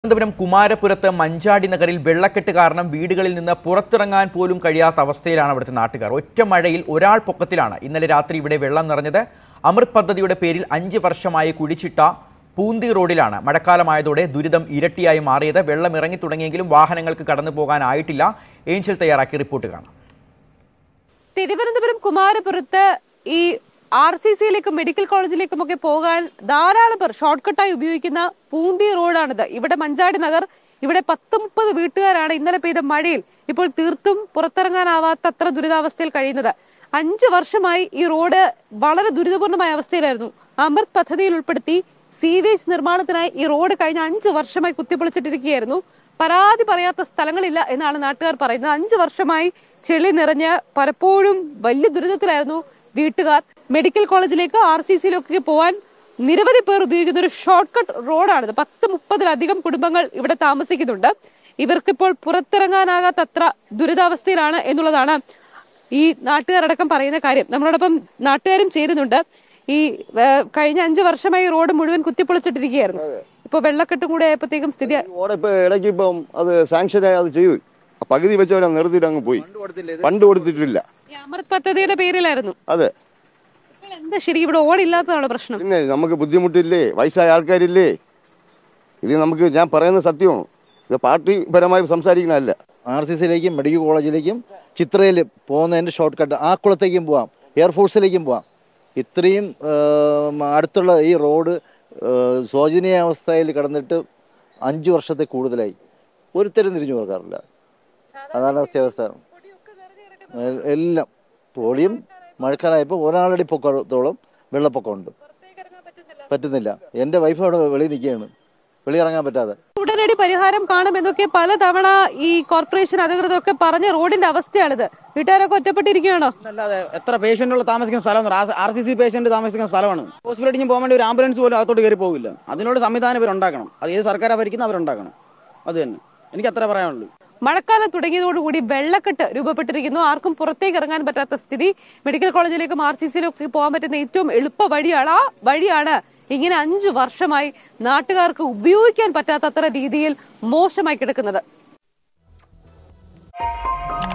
തിരുവനന്തപുരം കുമാരപുരത്ത് മഞ്ചാടി നഗറിൽ വെള്ളക്കെട്ട് കാരണം വീടുകളിൽ നിന്ന് പുറത്തിറങ്ങാൻ പോലും കഴിയാത്ത അവസ്ഥയിലാണ് അവിടുത്തെ നാട്ടുകാർ ഒറ്റ മഴയിൽ ഒരാൾ പൊക്കത്തിലാണ് ഇന്നലെ രാത്രി ഇവിടെ വെള്ളം നിറഞ്ഞത് അമൃത് പദ്ധതിയുടെ പേരിൽ അഞ്ച് വർഷമായി കുഴിച്ചിട്ട പൂന്തി റോഡിലാണ് മഴക്കാലമായതോടെ ദുരിതം ഇരട്ടിയായി മാറിയത് വെള്ളം ഇറങ്ങി തുടങ്ങിയെങ്കിലും വാഹനങ്ങൾക്ക് കടന്നു പോകാനായിട്ടില്ല ഏഞ്ചൽ തയ്യാറാക്കിയ റിപ്പോർട്ട് കാണാം തിരുവനന്തപുരം കുമാരപുരത്ത് ഈ ആർ സി സിയിലേക്കും മെഡിക്കൽ കോളേജിലേക്കും ഒക്കെ പോകാൻ ധാരാളം പേർ ഷോർട്ട് കട്ടായി ഉപയോഗിക്കുന്ന പൂന്തി റോഡാണിത് ഇവിടെ മഞ്ചാടി നഗർ ഇവിടെ പത്ത് മുപ്പത് വീട്ടുകാരാണ് ഇന്നലെ പെയ്ത മഴയിൽ ഇപ്പോൾ തീർത്തും പുറത്തിറങ്ങാനാവാത്ത അത്ര ദുരിതാവസ്ഥയിൽ കഴിയുന്നത് അഞ്ചു വർഷമായി ഈ റോഡ് വളരെ ദുരിതപൂർണമായ അവസ്ഥയിലായിരുന്നു അമൃത് പദ്ധതിയിൽ ഉൾപ്പെടുത്തി സീവേജ് നിർമ്മാണത്തിനായി ഈ റോഡ് കഴിഞ്ഞ അഞ്ചു വർഷമായി കുത്തിപ്പൊളിച്ചിട്ടിരിക്കുകയായിരുന്നു പരാതി പറയാത്ത സ്ഥലങ്ങളില്ല എന്നാണ് നാട്ടുകാർ പറയുന്നത് അഞ്ചു വർഷമായി ചെളി നിറഞ്ഞ് പലപ്പോഴും വലിയ ദുരിതത്തിലായിരുന്നു വീട്ടുകാർ മെഡിക്കൽ കോളേജിലേക്ക് ആർ സി സിയിലൊക്കെ പോവാൻ നിരവധി പേർ ഉപയോഗിക്കുന്ന ഒരു ഷോർട്ട് കട്ട് റോഡാണിത് പത്ത് മുപ്പതിലധികം കുടുംബങ്ങൾ ഇവിടെ താമസിക്കുന്നുണ്ട് ഇവർക്കിപ്പോൾ പുറത്തിറങ്ങാനാകാത്ത അത്ര ദുരിതാവസ്ഥയിലാണ് എന്നുള്ളതാണ് ഈ നാട്ടുകാരടക്കം പറയുന്ന കാര്യം നമ്മളോടൊപ്പം നാട്ടുകാരും ചേരുന്നുണ്ട് ഈ ഏഹ്, കഴിഞ്ഞ അഞ്ചു വർഷമായി ഈ റോഡ് മുഴുവൻ കുത്തിപ്പൊളിച്ചിട്ടിരിക്കുകയായിരുന്നു ഇപ്പൊ വെള്ളക്കെട്ടും കൂടെ ആയപ്പോഴത്തേക്കും സ്ഥിതി ഓടെ ഇപ്പൊ ഇടയ്ക്ക് ഇപ്പം അത് സാങ്ഷനായി അത് ചെയ്തു ആ പകുതി വെച്ചവരെ നിർത്തിയിട്ട് അങ്ങ് പോയി ഫണ്ട് കൊടുത്തിട്ടില്ല ഈ അമൃത് പദ്ധതിയുടെ പേരിലായിരുന്നു അതെ ഇപ്പോൾ എന്താ ശരി ഇവിടെ ഓടില്ലാത്തതാണ് പ്രശ്നം പിന്നെ നമുക്ക് ബുദ്ധിമുട്ടില്ലേ വയസ്സായ ആൾക്കാരില്ലേ ഇത് നമുക്ക് ഞാൻ പറയുന്നത് സത്യമാണ് ഇത് പാർട്ടി പരമായി സംസാരിക്കണമല്ല ആർ സി സിയിലേക്കും മെഡിക്കൽ കോളേജിലേക്കും ചിത്രയിൽ പോകുന്നതിൻ്റെ ഷോർട്ട് കട്ട് ആ കുളത്തേക്കും പോവാം എയർഫോഴ്സിലേക്കും പോവാം ഇത്രയും ആ, അടുത്തുള്ള ഈ റോഡ് ആ, ശോചനീയാവസ്ഥയിൽ കിടന്നിട്ട് അഞ്ച് വർഷത്തെ കൂടുതലായി ഒരുത്തരും തിരിഞ്ഞു നോക്കാറില്ല അതാണ് അവസ്ഥ എ- എല്ലാം പൊളിയും മഴക്കാലമായപ്പോൾ ഒരാളുടെ പൊക്കത്തോളം വെള്ളപ്പൊക്കമുണ്ട് പറ്റുന്നില്ല എൻ്റെ വൈഫ് അവിടെ വെളിയിൽ നിൽക്കുകയാണ് വെളിയിറങ്ങാൻ പറ്റാതെ ഉടനടി പരിഹാരം കാണുമെന്നൊക്കെ പലതവണ ഈ കോർപ്പറേഷൻ അധികൃതരൊക്കെ പറഞ്ഞ റോഡിന്റെ അവസ്ഥയാണിത് വീട്ടുകാരൊക്കെ ഒറ്റപ്പെട്ടിരിക്കുകയാണോ അല്ലാതെ എത്ര പേഷ്യന്റുകൾ താമസിക്കുന്ന സ്ഥലമാണ് ആർ സി സി പേഷ്യന്റ് താമസിക്കുന്ന സ്ഥലമാണ് ഹോസ്പിറ്റലിൽ പോകാൻ വേണ്ടി ഒരു ആംബുലൻസ് പോലും അകത്തോട്ട് കയറി പോകില്ല അതിനോട് സംവിധാനം ഇവരുണ്ടാക്കണം അത് ഏത് സർക്കാരാ ഭരിക്കുന്ന അവരുണ്ടാക്കണം അത് തന്നെ എനിക്ക് അത്ര പറയാനുള്ളൂ മഴക്കാലം തുടങ്ങിയതോടുകൂടി വെള്ളക്കെട്ട് രൂപപ്പെട്ടിരിക്കുന്നു ആർക്കും പുറത്തേക്ക് ഇറങ്ങാൻ പറ്റാത്ത സ്ഥിതി മെഡിക്കൽ കോളേജിലേക്കും ആർ സി സിയിലൊക്കെ പോകാൻ പറ്റുന്ന ഏറ്റവും എളുപ്പ വഴിയാണ് ആ വഴിയാണ് ഇങ്ങനെ അഞ്ചു വർഷമായി നാട്ടുകാർക്ക് ഉപയോഗിക്കാൻ പറ്റാത്തത്ര രീതിയിൽ മോശമായി കിടക്കുന്നത്